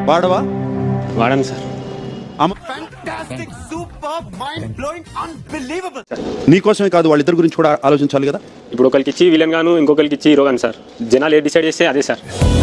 వాడవా వాడాను సార్ అమ్మ నీకోసమే కాదు వాళ్ళిద్దరి గురించి కూడా ఆలోచించాలి కదా ఇప్పుడు ఒకరికి ఇచ్చి విలన్ గాను ఇంకొకరికి ఇచ్చి హీరో గాను సార్ జనాలు ఏది డిసైడ్ చేస్తే అదే సార్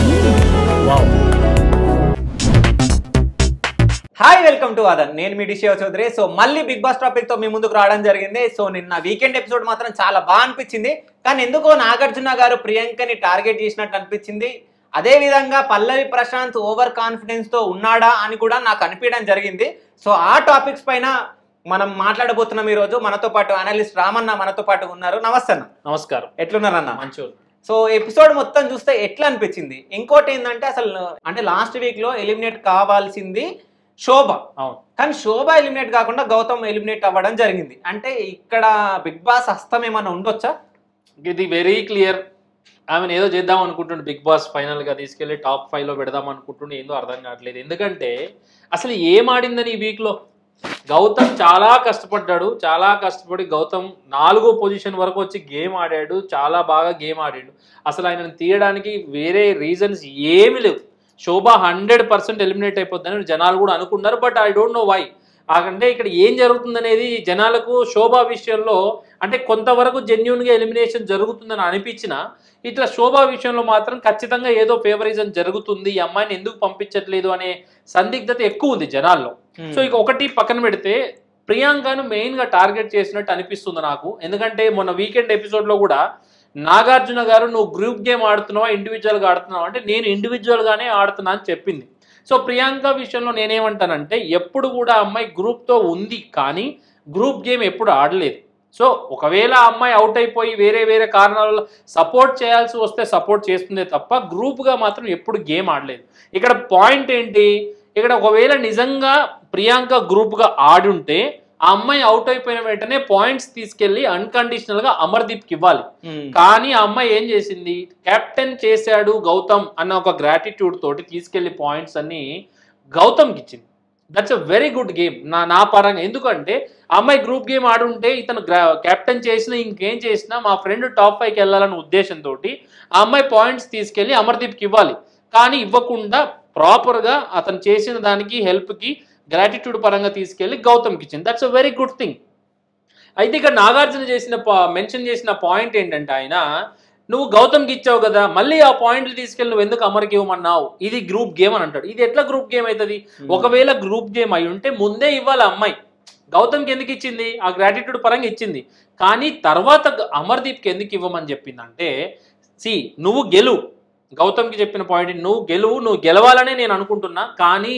హాయ్ వెల్కమ్ టు అదన్ నేను మీ డిషియో చౌదరి సో మళ్ళీ బిగ్ బాస్ టాపిక్ తో మీ ముందుకు రావడం జరిగింది సో నిన్న వీకెండ్ ఎపిసోడ్ మాత్రం చాలా బాగా అనిపించింది కానీ ఎందుకో నాగార్జున గారు ప్రియాంకని టార్గెట్ చేసినట్టు అనిపించింది అదే విధంగా పల్లవి ప్రశాంత్ ఓవర్ కాన్ఫిడెన్స్ తో ఉన్నాడా అని కూడా నాకు అనిపించడం జరిగింది సో ఆ టాపిక్స్ పైన మనం మాట్లాడబోతున్నాం ఈ రోజు మనతో పాటు అనలిస్ట్ రామన్న మనతో పాటు ఉన్నారు నమస్తే అన్న నమస్కారం ఎట్లున్నారన్న మంచి సో ఎపిసోడ్ మొత్తం చూస్తే ఎట్లా అనిపించింది ఇంకోటి ఏంటంటే అసలు అంటే లాస్ట్ వీక్ లో ఎలిమినేట్ కావాల్సింది శోభ అవును కానీ శోభ ఎలిమినేట్ కాకుండా గౌతమ్ ఎలిమినేట్ అవ్వడం జరిగింది అంటే ఇక్కడ బిగ్ బాస్ హస్తం ఏమైనా ఉండొచ్చా ఇది వెరీ క్లియర్ ఆమెను ఏదో చేద్దాం అనుకుంటుండే బిగ్ బాస్ ఫైనల్ గా తీసుకెళ్లి టాప్ ఫైవ్ లో పెడదాం అనుకుంటుండే ఏందో అర్థం కావట్లేదు ఎందుకంటే అసలు ఏం ఆడిందని ఈ వీక్ లో గౌతమ్ చాలా కష్టపడ్డాడు చాలా కష్టపడి గౌతమ్ నాలుగో పొజిషన్ వరకు వచ్చి గేమ్ ఆడాడు చాలా బాగా గేమ్ ఆడాడు అసలు ఆయనను తీయడానికి వేరే రీజన్స్ ఏమి లేవు శోభ హండ్రెడ్ పర్సెంట్ ఎలిమినేట్ అయిపోద్దని జనాలు కూడా అనుకున్నారు but I don't know why అంటే ఇక్కడ ఏం జరుగుతుందనేది జనాలకు శోభ విషయంలో అంటే కొంతవరకు జెన్యున్గా ఎలిమినేషన్ జరుగుతుందని అనిపించిన ఇట్లా శోభ విషయంలో మాత్రం ఖచ్చితంగా ఏదో ఫేవరిజం జరుగుతుంది ఈ అమ్మాయిని ఎందుకు పంపించట్లేదు అనే సందిగ్ధత ఎక్కువ ఉంది జనాల్లో సో ఇక ఒకటి పక్కన పెడితే ప్రియాంకను మెయిన్ గా టార్గెట్ చేసినట్టు అనిపిస్తుంది నాకు ఎందుకంటే మొన్న వీకెండ్ ఎపిసోడ్ లో కూడా నాగార్జున గారు నువ్వు గ్రూప్ గేమ్ ఆడుతున్నావా ఇండివిజువల్ గా ఆడుతున్నావా అంటే నేను ఇండివిజువల్ గానే ఆడుతున్నా అని చెప్పింది సో ప్రియాంక విషయంలో నేనేమంటానంటే ఎప్పుడు కూడా ఆ అమ్మాయి గ్రూప్ తో ఉంది కానీ గ్రూప్ గేమ్ ఎప్పుడు ఆడలేదు సో ఒకవేళ ఆ అమ్మాయి అవుట్ అయిపోయి వేరే వేరే కారణాల వల్ల సపోర్ట్ చేయాల్సి వస్తే సపోర్ట్ చేస్తుందే తప్ప గ్రూప్గా మాత్రం ఎప్పుడు గేమ్ ఆడలేదు ఇక్కడ పాయింట్ ఏంటి ఇక్కడ ఒకవేళ నిజంగా ప్రియాంక గ్రూప్గా ఆడుంటే ఆ అమ్మాయి అవుట్ అయిపోయిన వెంటనే పాయింట్స్ తీసుకెళ్లి అన్కండిషనల్ గా అమర్దీప్కి ఇవ్వాలి కానీ ఆ అమ్మాయి ఏం చేసింది కెప్టెన్ చేశాడు గౌతమ్ అన్న ఒక గ్రాటిట్యూడ్ తోటి తీసుకెళ్లి పాయింట్స్ అన్ని గౌతమ్కి ఇచ్చింది that's a very good game నా నా పరంగా ఎందుకంటే ఆ అమ్మాయి గ్రూప్ గేమ్ ఆడుంటే ఇతను కెప్టెన్ చేసినా ఇంకేం చేసినా మా ఫ్రెండ్ టాప్ ఫైవ్కి వెళ్ళాలన్న ఉద్దేశంతో ఆ అమ్మాయి పాయింట్స్ తీసుకెళ్లి అమర్దీప్కి ఇవ్వాలి కానీ ఇవ్వకుండా ప్రాపర్గా అతను చేసిన దానికి హెల్ప్కి గ్రాటిట్యూడ్ పరంగా తీసుకెళ్లి గౌతమ్కి ఇచ్చింది that's a very good thing అయితే ఇక్కడ నాగార్జున చేసిన మెన్షన్ చేసిన పాయింట్ ఏంటంటే ఆయన నువ్వు గౌతమ్కి ఇచ్చావు కదా మళ్ళీ ఆ పాయింట్లు తీసుకెళ్ళి నువ్వు ఎందుకు అమర్కి ఇవ్వమన్నావు ఇది గ్రూప్ గేమ్ అని అంటాడు ఇది ఎట్లా గ్రూప్ గేమ్ అవుతుంది ఒకవేళ గ్రూప్ గేమ్ అయి ఉంటే ముందే ఇవ్వాలి ఆ అమ్మాయి గౌతమ్కి ఎందుకు ఇచ్చింది ఆ గ్రాటిట్యూడ్ పరంగా ఇచ్చింది కానీ తర్వాత గ- అమర్దీప్కి ఎందుకు ఇవ్వమని చెప్పిందంటే సి నువ్వు గెలువు గౌతమ్కి చెప్పిన పాయింట్ నువ్వు గెలువు నువ్వు గెలవాలనే నేను అనుకుంటున్నా కానీ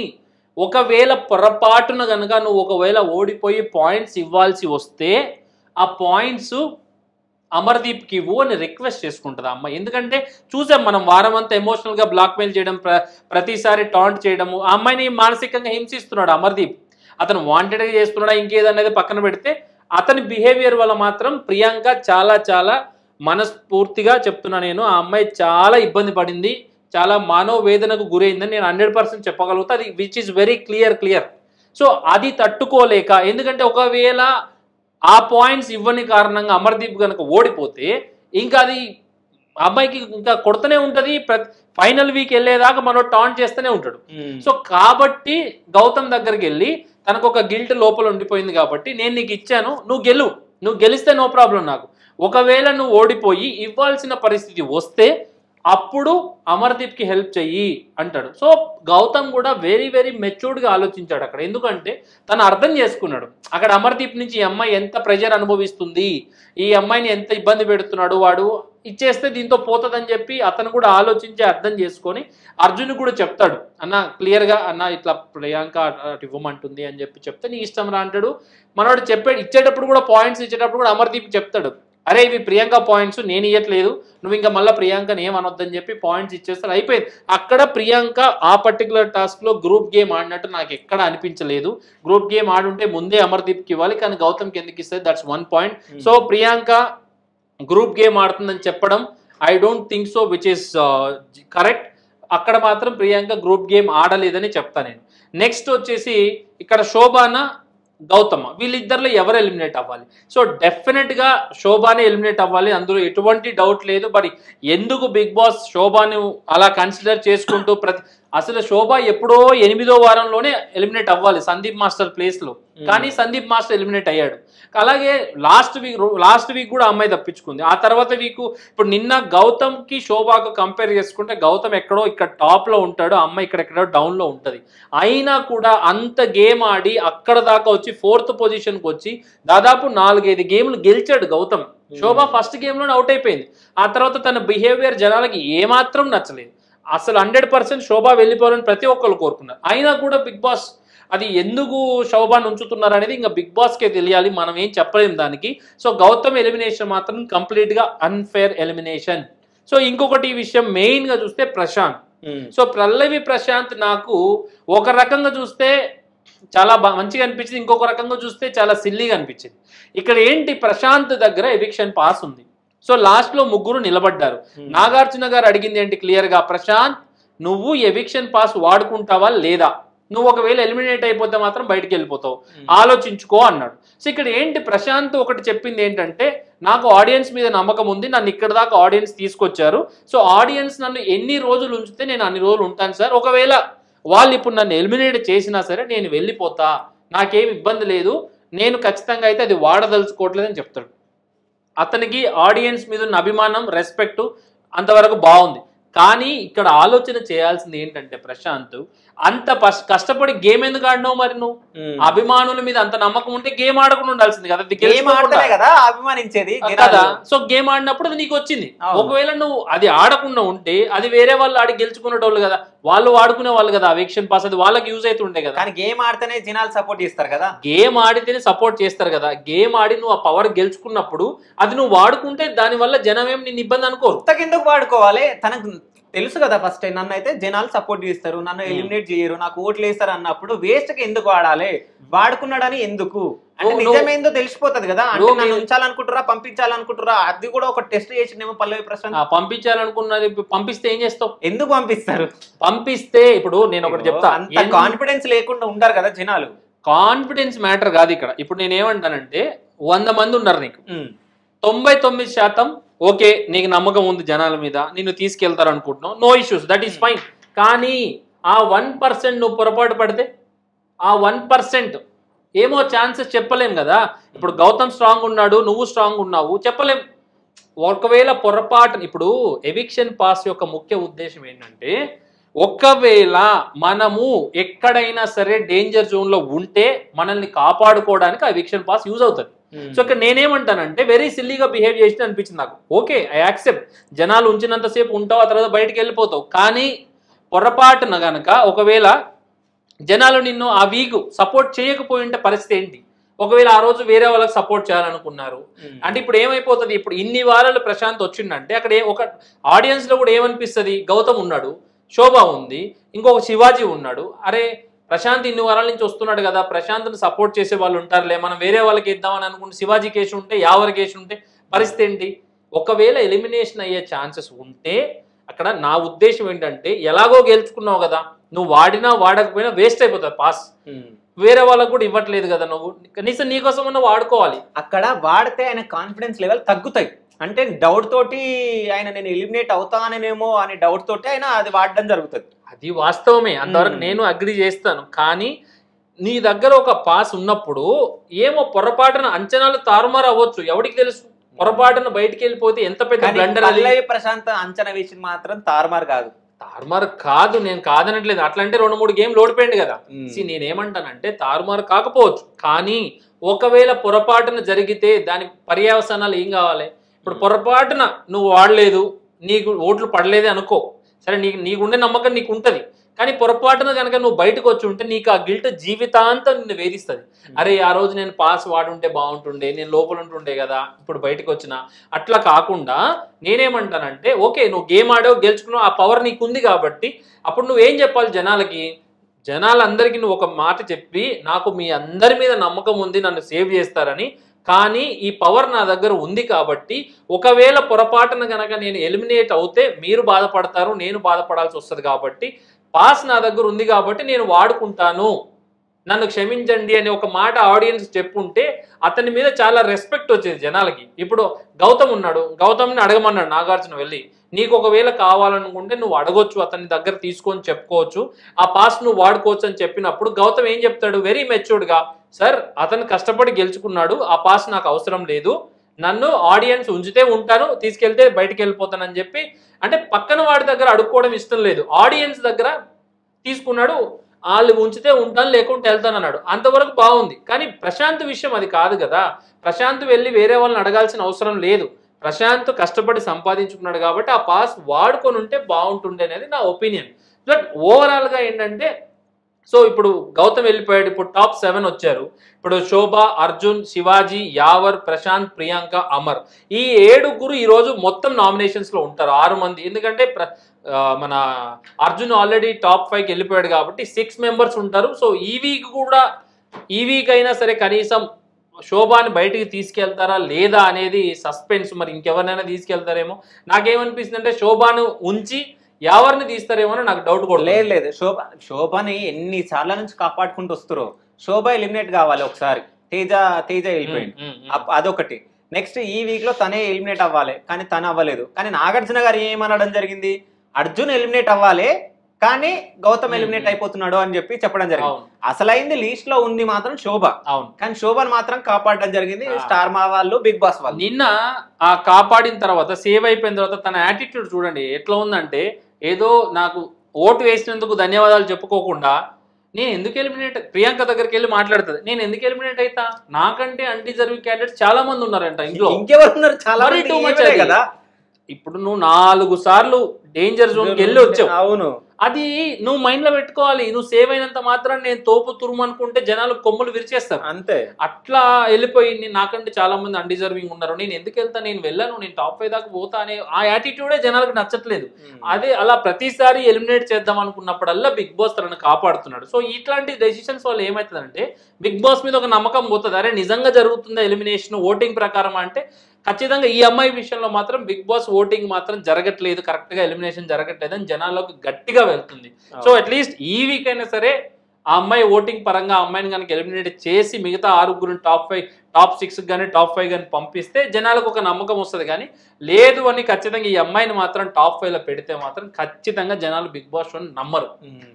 ఒకవేళ పొరపాటున కనుక నువ్వు ఒకవేళ ఓడిపోయి పాయింట్స్ ఇవ్వాల్సి వస్తే ఆ పాయింట్స్ అమర్దీప్కి ఇవ్వు అని రిక్వెస్ట్ చేసుకుంటుంది ఆ అమ్మాయి ఎందుకంటే చూసాం మనం వారం అంతా ఎమోషనల్గా బ్లాక్మెయిల్ చేయడం ప్ర ప్రతిసారి టాంట్ చేయడము ఆ అమ్మాయిని మానసికంగా హింసిస్తున్నాడు అమర్దీప్ అతను వాంటెడ్గా చేస్తున్నాడా ఇంకేదనేది పక్కన పెడితే అతని బిహేవియర్ వల్ల మాత్రం ప్రియాంక చాలా చాలా మనస్ఫూర్తిగా చెప్తున్నా నేను ఆ అమ్మాయి చాలా ఇబ్బంది పడింది చాలా మనోవేదనకు గురైందని నేను హండ్రెడ్ పర్సెంట్ చెప్పగలుగుతా అది which is very clear clear so అది తట్టుకోలేక ఎందుకంటే ఒకవేళ ఆ పాయింట్స్ ఇవ్వని కారణంగా అమర్దీప్ కనుక ఓడిపోతే ఇంకా అది అమ్మాయికి ఇంకా కొడుతూనే ఉంటుంది ఫైనల్ వీక్ వెళ్ళేదాకా మనం టాన్ చేస్తూనే ఉంటాడు సో కాబట్టి గౌతమ్ దగ్గరికి వెళ్ళి తనకు ఒక గిల్ట్ లోపల ఉండిపోయింది కాబట్టి నేను నీకు ఇచ్చాను నువ్వు గెలు నువ్వు గెలిస్తే నో ప్రాబ్లం నాకు ఒకవేళ నువ్వు ఓడిపోయి ఇవ్వాల్సిన పరిస్థితి వస్తే అప్పుడు అమర్దీప్కి హెల్ప్ చెయ్యి అంటాడు సో గౌతమ్ కూడా వెరీ వెరీ మెచ్యూర్డ్గా ఆలోచించాడు అక్కడ ఎందుకంటే తను అర్థం చేసుకున్నాడు అక్కడ అమర్దీప్ నుంచి ఈ అమ్మాయి ఎంత ప్రెజర్ అనుభవిస్తుంది ఈ అమ్మాయిని ఎంత ఇబ్బంది పెడుతున్నాడు వాడు ఇచ్చేస్తే దీంతో పోతుందని చెప్పి అతను కూడా ఆలోచించి అర్థం చేసుకొని అర్జున్ కూడా చెప్తాడు అన్న క్లియర్గా అన్న ఇట్లా ప్రియాంక అటు ఇవ్వమంటుంది అని చెప్పి చెప్తే నీ ఇష్టం రా అంటాడు మనవాడు చెప్పాడు ఇచ్చేటప్పుడు కూడా పాయింట్స్ ఇచ్చేటప్పుడు కూడా అమర్దీప్ చెప్తాడు అరే ఇవి ప్రియాంక పాయింట్స్ నేను ఇవ్వట్లేదు నువ్వు ఇంకా మళ్ళీ ప్రియాంకని ఏమనొద్దని చెప్పి పాయింట్స్ ఇచ్చేస్తారు అయిపోయింది అక్కడ ప్రియాంక ఆ పర్టికులర్ టాస్క్లో గ్రూప్ గేమ్ ఆడినట్టు నాకు ఎక్కడ అనిపించలేదు గ్రూప్ గేమ్ ఆడుంటే ముందే అమర్దీప్కి ఇవ్వాలి కానీ గౌతమ్కి ఎందుకు ఇస్తుంది that's one point so Priyanka group game ఆడుతుందని చెప్పడం I don't think so which is correct అక్కడ మాత్రం ప్రియాంక గ్రూప్ గేమ్ ఆడలేదని చెప్తా నేను నెక్స్ట్ వచ్చేసి ఇక్కడ శోభాన గౌతమ వీళ్ళిద్దరిలో ఎవరు ఎలిమినేట్ అవ్వాలి సో డెఫినెట్గా శోభానే ఎలిమినేట్ అవ్వాలి అందులో ఎటువంటి డౌట్ లేదు మరి ఎందుకు బిగ్ బాస్ శోభాను అలా కన్సిడర్ చేసుకుంటూ ప్రతి అసలు శోభ ఎప్పుడో ఎనిమిదో వారంలోనే ఎలిమినేట్ అవ్వాలి సందీప్ మాస్టర్ ప్లేస్లో కానీ సందీప్ మాస్టర్ ఎలిమినేట్ అయ్యాడు అలాగే లాస్ట్ వీక్ లాస్ట్ వీక్ కూడా అమ్మాయి తప్పించుకుంది ఆ తర్వాత వీక్ ఇప్పుడు నిన్న గౌతమ్ కి శోభాకు కంపేర్ చేసుకుంటే గౌతమ్ ఎక్కడో ఇక్కడ టాప్ లో ఉంటాడు ఆ అమ్మాయి ఇక్కడెక్కడో డౌన్ లో ఉంటది అయినా కూడా అంత గేమ్ ఆడి అక్కడ దాకా వచ్చి ఫోర్త్ పొజిషన్ కి వచ్చి దాదాపు నాలుగైదు గేమ్లు గెలిచాడు గౌతమ్ శోభ ఫస్ట్ గేమ్ లోనే అవుట్ అయిపోయింది ఆ తర్వాత తన బిహేవియర్ జనాలకి ఏమాత్రం నచ్చలేదు అసలు హండ్రెడ్ పర్సెంట్ శోభ వెళ్ళిపోవాలని ప్రతి ఒక్కరు కోరుకున్నారు అయినా కూడా బిగ్ బాస్ అది ఎందుకు శోభాన్ని ఉంచుతున్నారు అనేది ఇంకా బిగ్ బాస్కే తెలియాలి మనం ఏం చెప్పలేం దానికి సో గౌతమ్ ఎలిమినేషన్ మాత్రం కంప్లీట్గా అన్ఫేర్ ఎలిమినేషన్ సో ఇంకొకటి ఈ విషయం మెయిన్గా చూస్తే ప్రశాంత్ సో పల్లవి ప్రశాంత్ నాకు ఒక రకంగా చూస్తే చాలా బా మంచిగా అనిపించింది ఇంకొక రకంగా చూస్తే చాలా సిల్లీగా అనిపించింది ఇక్కడ ఏంటి ప్రశాంత్ దగ్గర ఎవిక్షన్ పాస్ ఉంది సో లాస్ట్ లో ముగ్గురు నిలబడ్డారు నాగార్జున గారు అడిగింది ఏంటి క్లియర్ గా ప్రశాంత్ నువ్వు ఎవిక్షన్ పాస్ వాడుకుంటావా లేదా నువ్వు ఒకవేళ ఎలిమినేట్ అయిపోతే మాత్రం బయటికి వెళ్ళిపోతావు ఆలోచించుకో అన్నాడు సో ఇక్కడ ఏంటి ప్రశాంత్ ఒకటి చెప్పింది ఏంటంటే నాకు ఆడియన్స్ మీద నమ్మకం ఉంది నన్ను ఇక్కడ దాకా ఆడియన్స్ తీసుకొచ్చారు సో ఆడియన్స్ నన్ను ఎన్ని రోజులు ఉంచితే నేను అన్ని రోజులు ఉంటాను సార్ ఒకవేళ వాళ్ళు ఇప్పుడు నన్ను ఎలిమినేట్ చేసినా సరే నేను వెళ్ళిపోతా నాకేం ఇబ్బంది లేదు నేను ఖచ్చితంగా అయితే అది వాడదలుచుకోవట్లేదని చెప్తాడు అతనికి ఆడియన్స్ మీద ఉన్న అభిమానం రెస్పెక్ట్ అంతవరకు బాగుంది కానీ ఇక్కడ ఆలోచన చేయాల్సింది ఏంటంటే ప్రశాంత్ అంత పస్- కష్టపడి గేమ్ ఎందుకు ఆడినావు మరి నువ్వు అభిమానుల మీద అంత నమ్మకం ఉంటే గేమ్ ఆడకుండా ఉండాల్సింది కదా అది గేమ్ గెలుచుకోకుండా. ఆడతలే కదా అభిమానించేది కదా జనాలు. సో గేమ్ ఆడినప్పుడు అది నీకు వచ్చింది అవును. ఒకవేళ నువ్వు అది ఆడకుండా ఉంటే అది వేరే వాళ్ళు ఆడి గెలుచుకునేటోళ్ళు కదా వాళ్ళు ఆడుకునే వాళ్ళు కదా వేక్షన్ పాస్ అది వాళ్ళకి యూజ్ అవుతుండే కదా కానీ గేమ్ ఆడితేనే జనాలు సపోర్ట్ చేస్తారు కదా గేమ్ ఆడితేనే సపోర్ట్ చేస్తారు కదా గేమ్ ఆడి నువ్వు ఆ పవర్ గెలుచుకున్నప్పుడు అది నువ్వు వాడుకుంటే దానివల్ల జనం ఏం నిన్ను ఇబ్బంది అనుకోరు కొత్తకెందుకు వాడుకోవాలి తనకు తెలుసు కదా ఫస్ట్ నన్ను అయితే జనాలు సపోర్ట్ చేస్తారు నన్ను ఎలిమినేట్ చేయరు నాకు ఓట్లు వేస్తారు అన్నప్పుడు వేస్ట్ కి ఎందుకు వాడాలి వాడుకున్నాడని ఎందుకు అంటే నువ్వు- నువ్వు- నిజమేందో తెలిసిపోతది కదా అంటే నువ్వు నన్ను మీరు- ఉంచాలనుకుంటురా పంపించాలనుకుంటురా అది కూడా ఒక టెస్ట్ చేసిందేమో పల్లవి ప్రశాంత్ ఆ, పంపించాలనుకున్నది పంపిస్తే ఏం చేస్తావు ఎందుకు పంపిస్తారు పంపిస్తే ఇప్పుడు నేను ఒకటి చెప్తా అంత కాన్ఫిడెన్స్ లేకుండా ఉండరు కదా జనాలు కాన్ఫిడెన్స్ మ్యాటర్ కాదు ఇక్కడ ఇప్పుడు నేను ఏమంటానంటే వంద మంది ఉన్నారు నీకు ఉమ్. తొంభై తొమ్మిది శాతం ఓకే నీకు నమ్మకం ఉంది జనాల మీద నిన్ను తీసుకెళ్తారు అనుకుంటున్నావు no issues that is fine కానీ ఆ వన్ పర్సెంట్ నువ్వు పొరపాటు పడితే ఆ వన్ పర్సెంట్ ఏమో ఛాన్సెస్ చెప్పలేం కదా ఇప్పుడు గౌతమ్ స్ట్రాంగ్ ఉన్నాడు నువ్వు స్ట్రాంగ్ ఉన్నావు చెప్పలేం ఒకవేళ పొరపాటు ఇప్పుడు ఎవిక్షన్ పాస్ యొక్క ముఖ్య ఉద్దేశం ఏంటంటే ఒకవేళ మనము ఎక్కడైనా సరే డేంజర్ జోన్లో ఉంటే మనల్ని కాపాడుకోవడానికి ఆ ఎవిక్షన్ పాస్ యూజ్ అవుతుంది సో ఇక్కడ నేనేమంటానంటే వెరీ సిల్లీగా బిహేవ్ చేసి అనిపించింది నాకు ఓకే ఐ యాక్సెప్ట్ జనాలు ఉంచినంతసేపు ఉంటావు ఆ తర్వాత బయటికి వెళ్ళిపోతావు కానీ పొరపాటున గనక ఒకవేళ జనాలు నిన్ను ఆ వీక్ సపోర్ట్ చేయకపోయి ఉంటే పరిస్థితి ఏంటి ఒకవేళ ఆ రోజు వేరే వాళ్ళకి సపోర్ట్ చేయాలనుకున్నారు అంటే ఇప్పుడు ఏమైపోతుంది ఇప్పుడు ఇన్ని వారాలు ప్రశాంత్ వచ్చిండంటే అక్కడ ఏ- ఒక ఆడియన్స్ లో కూడా ఏమనిపిస్తుంది గౌతమ్ ఉన్నాడు శోభ ఉంది ఇంకొక శివాజీ ఉన్నాడు అరే ప్రశాంత్ ఇన్ని వారాల నుంచి వస్తున్నాడు కదా ప్రశాంత్ని సపోర్ట్ చేసే వాళ్ళు ఉంటారులే మనం వేరే వాళ్ళకి ఇద్దామని అనుకుంటే శివాజీ కేసు ఉంటే యావర్ కేసు ఉంటే పరిస్థితి ఏంటి ఒకవేళ ఎలిమినేషన్ అయ్యే ఛాన్సెస్ ఉంటే అక్కడ నా ఉద్దేశం ఏంటంటే ఎలాగో గెలుచుకున్నావు కదా నువ్వు వాడినా వాడకపోయినా వేస్ట్ అయిపోతుంది పాస్ వేరే వాళ్ళకు కూడా ఇవ్వట్లేదు కదా నువ్వు కనీసం నీకోసం అన్న వాడుకోవాలి అక్కడ వాడితే ఆయన కాన్ఫిడెన్స్ లెవెల్ తగ్గుతాయి అంటే డౌట్ తోటి ఆయన నేను ఎలిమినేట్ అవుతానేమో అనే డౌట్ తోటి ఆయన అది వాడడం జరుగుతుంది అది వాస్తవమే అంతవరకు మ్మ్. నేను అగ్రి చేస్తాను కానీ నీ దగ్గర ఒక పాస్ ఉన్నప్పుడు ఏమో పొరపాటున అంచనాలు తారుమారు అవ్వచ్చు ఎవరికి తెలుసు పొరపాటున బయటికి వెళ్ళిపోతే ఎంత పెద్ద కానీ బ్లండర్ అది పల్లవి ప్రశాంత్ అంచనా వేసింది మాత్రం తారుమారు కాదు తారుమారు కాదు నేను కాదనట్లేదు అట్లా అంటే రెండు మూడు గేమ్లు ఓడిపోయింది కదా మ్మ్. See, నేనేమంటానంటే తారుమారు కాకపోవచ్చు కానీ ఒకవేళ పొరపాటున జరిగితే దాని పర్యవసానాలు ఏం కావాలి ఇప్పుడు పొరపాటున నువ్వు వాడలేదు నీకు ఓట్లు పడలేదే అనుకో సరే నీకు నీకుండే నమ్మకం నీకు ఉంటుంది కానీ పొరపాటున కనుక నువ్వు బయటకు వచ్చి ఉంటే నీకు ఆ గిల్ట్ జీవితాంతం నిన్ను వేధిస్తుంది అరే ఆ రోజు నేను పాస్ వాడుంటే బాగుంటుండే నేను లోపల ఉంటుండే కదా ఇప్పుడు బయటకు వచ్చిన అట్లా కాకుండా నేనేమంటానంటే ఓకే నువ్వు గేమ్ ఆడావు గెలుచుకున్నావు ఆ పవర్ నీకు ఉంది కాబట్టి అప్పుడు నువ్వేం చెప్పాలి జనాలకి జనాలందరికీ నువ్వు ఒక మాట చెప్పి నాకు మీ అందరి మీద నమ్మకం ఉంది నన్ను సేవ్ చేస్తారని కానీ ఈ పవర్ నా దగ్గర ఉంది కాబట్టి ఒకవేళ పొరపాటున గనక నేను ఎలిమినేట్ అవుతే మీరు బాధపడతారు నేను బాధపడాల్సి వస్తుంది కాబట్టి పాస్ నా దగ్గర ఉంది కాబట్టి నేను వాడుకుంటాను నన్ను క్షమించండి అని ఒక మాట ఆడియన్స్ చెప్పుంటే అతని మీద చాలా రెస్పెక్ట్ వచ్చేది జనాలకి ఇప్పుడు గౌతమ్ ఉన్నాడు గౌతమ్ని అడగమన్నాడు నాగార్జున వెళ్ళి నీకు ఒకవేళ కావాలనుకుంటే నువ్వు అడగొచ్చు అతని దగ్గర తీసుకొని చెప్పుకోవచ్చు ఆ పాస్ నువ్వు వాడుకోవచ్చు అని చెప్పినప్పుడు గౌతమ్ ఏం చెప్తాడు వెరీ మెచ్యూర్డ్గా సార్ అతను కష్టపడి గెలుచుకున్నాడు ఆ పాస్ నాకు అవసరం లేదు నన్ను ఆడియన్స్ ఉంచితే ఉంటాను తీసుకెళ్తే బయటికి వెళ్ళిపోతానని చెప్పి అంటే పక్కన వాడి దగ్గర అడుక్కోవడం ఇష్టం లేదు ఆడియన్స్ దగ్గర తీసుకున్నాడు వాళ్ళు ఉంచితే ఉంటాను లేకుంటే వెళ్తాను అన్నాడు అంతవరకు బాగుంది కానీ ప్రశాంత్ విషయం అది కాదు కదా ప్రశాంత్ వెళ్ళి వేరే వాళ్ళని అడగాల్సిన అవసరం లేదు ప్రశాంత్ కష్టపడి సంపాదించుకున్నాడు కాబట్టి ఆ పాస్ వాడుకొని ఉంటే బాగుంటుండే అనేది నా ఒపీనియన్ బట్ ఓవరాల్గా ఏంటంటే సో ఇప్పుడు గౌతమ్ వెళ్ళిపోయాడు ఇప్పుడు టాప్ సెవెన్ వచ్చారు ఇప్పుడు శోభ అర్జున్ శివాజీ యావర్ ప్రశాంత్ ప్రియాంక అమర్ ఈ ఏడుగురు ఈరోజు మొత్తం నామినేషన్స్లో ఉంటారు ఆరు మంది ఎందుకంటే ప్ర ఆ, మన అర్జున్ ఆల్రెడీ టాప్ ఫైవ్కి వెళ్ళిపోయాడు కాబట్టి సిక్స్ మెంబర్స్ ఉంటారు సో ఈ వీక్ కూడా ఈ వీక్ అయినా సరే కనీసం శోభాని బయటికి తీసుకెళ్తారా లేదా అనేది సస్పెన్స్ మరి ఇంకెవరినైనా తీసుకెళ్తారేమో నాకేమనిపిస్తుంది అంటే శోభాను ఉంచి ఎవరిని తీస్తారేమో అని నాకు డౌట్ కూడా లేదు లేదు శోభ శోభని ఎన్ని సార్ల నుంచి కాపాడుకుంటూ వస్తారు శోభ ఎలిమినేట్ కావాలి ఒకసారి తేజ తేజ వెళ్ళిపోయింది అప్- అదొకటి నెక్స్ట్ ఈ వీక్ లో తనే ఎలిమినేట్ అవ్వాలి కానీ తను అవ్వలేదు కానీ నాగార్జున గారు ఏమనడం జరిగింది అర్జున్ ఎలిమినేట్ అవ్వాలి కానీ గౌతమ్ Hmm, ఎలిమినేట్ hmm. అయిపోతున్నాడు అని చెప్పి చెప్పడం జరిగింది అవును అసలైంది లీస్ట్ లో ఉంది మాత్రం శోభ అవును కానీ శోభను మాత్రం కాపాడడం జరిగింది Ah. స్టార్ మా వాళ్ళు బిగ్ బాస్ వాళ్ళు నిన్న ఆ కాపాడిన తర్వాత సేవ్ అయిపోయిన తర్వాత తన యాటిట్యూడ్ చూడండి ఎట్లా ఉందంటే ఏదో నాకు ఓటు వేసినందుకు ధన్యవాదాలు చెప్పుకోకుండా నేను ఎందుకు ఎలిమినేట్ ప్రియాంక దగ్గరికి వెళ్ళి మాట్లాడుతుంది నేను ఎందుకు ఎలిమినేట్ అవుతా నాకంటే అన్డిజర్వింగ్ క్యాండిడేట్స్ చాలా మంది ఉన్నారంట ఇంట్లో ఇంకెవరు ఉన్నారు చాలా మరి మంది too much ఈమెనే అది. కదా ఇప్పుడు నువ్వు నాలుగు సార్లు డేంజర్ జోన్కి వెళ్ళి వచ్చావు అవును అది నువ్వు మైండ్ లో పెట్టుకోవాలి నువ్వు సేవ్ అయినంత మాత్రం నేను తోపు తురుము అనుకుంటే జనాలు కొమ్ములు విరిచేస్తారు అంతే అట్లా వెళ్ళిపోయి నేను నాకంటే చాలా మంది అన్డిజర్వింగ్ ఉన్నారు నేను ఎందుకు వెళ్తా నేను వెళ్ళను నేను టాప్ ఫైవ్ దాకా పోతా అనే ఆ యాటిట్యూడే జనాలకు నచ్చట్లేదు అదే అలా ప్రతిసారి ఎలిమినేట్ చేద్దాం అనుకున్నప్పుడల్లా బిగ్ బాస్ తనను కాపాడుతున్నాడు సో ఇట్లాంటి డెసిషన్స్ వల్ల ఏమవుతుందంటే బిగ్ బాస్ మీద ఒక నమ్మకం పోతుంది అరే నిజంగా జరుగుతుందా ఎలిమినేషన్ ఓటింగ్ ప్రకారం అంటే ఖచ్చితంగా ఈ అమ్మాయి విషయంలో మాత్రం బిగ్ బాస్ ఓటింగ్ మాత్రం జరగట్లేదు కరెక్ట్ గా ఎలిమినేషన్ జరగట్లేదు అని జనాల్లోకి గట్టిగా వెళ్తుంది సో అట్లీస్ట్ ఈ వీక్ అయినా సరే ఆ అమ్మాయి ఓటింగ్ పరంగా ఆ అమ్మాయిని కనుక ఎలిమినేట్ చేసి మిగతా ఆరుగురు టాప్ ఫైవ్ టాప్ సిక్స్ కానీ టాప్ ఫైవ్ కానీ పంపిస్తే జనాలకు ఒక నమ్మకం వస్తుంది కానీ లేదు అని ఖచ్చితంగా ఈ అమ్మాయిని మాత్రం టాప్ ఫైవ్ లో పెడితే మాత్రం ఖచ్చితంగా జనాలు బిగ్ బాస్ షోని నమ్మరు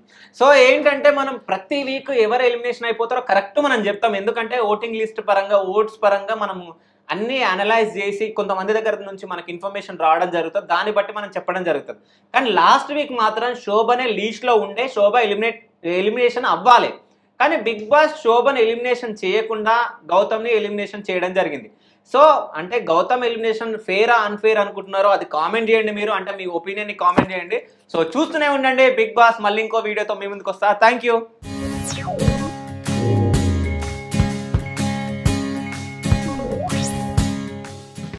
సో ఏంటంటే మనం ప్రతి వీక్ ఎవరు ఎలిమినేషన్ అయిపోతారో కరెక్ట్ మనం చెప్తాం ఎందుకంటే ఓటింగ్ లిస్ట్ పరంగా ఓట్స్ పరంగా మనం అన్ని అనలైజ్ చేసి కొంతమంది దగ్గర నుంచి మనకి ఇన్ఫర్మేషన్ రావడం జరుగుతుంది దాన్ని బట్టి మనం చెప్పడం జరుగుతుంది కానీ లాస్ట్ వీక్ మాత్రం శోభనే లీస్ట్లో ఉండే శోభ ఎలిమినేట్ ఎలిమినేషన్ అవ్వాలి కానీ బిగ్ బాస్ శోభను ఎలిమినేషన్ చేయకుండా గౌతమ్ని ఎలిమినేషన్ చేయడం జరిగింది సో అంటే గౌతమ్ ఎలిమినేషన్ ఫేరా అన్ఫేర్ అనుకుంటున్నారో అది కామెంట్ చేయండి మీరు అంటే మీ ఒపీనియన్ని కామెంట్ చేయండి సో చూస్తూనే ఉండండి బిగ్ బాస్ మళ్ళీ ఇంకో వీడియోతో మీ ముందుకు వస్తా థ్యాంక్ యూ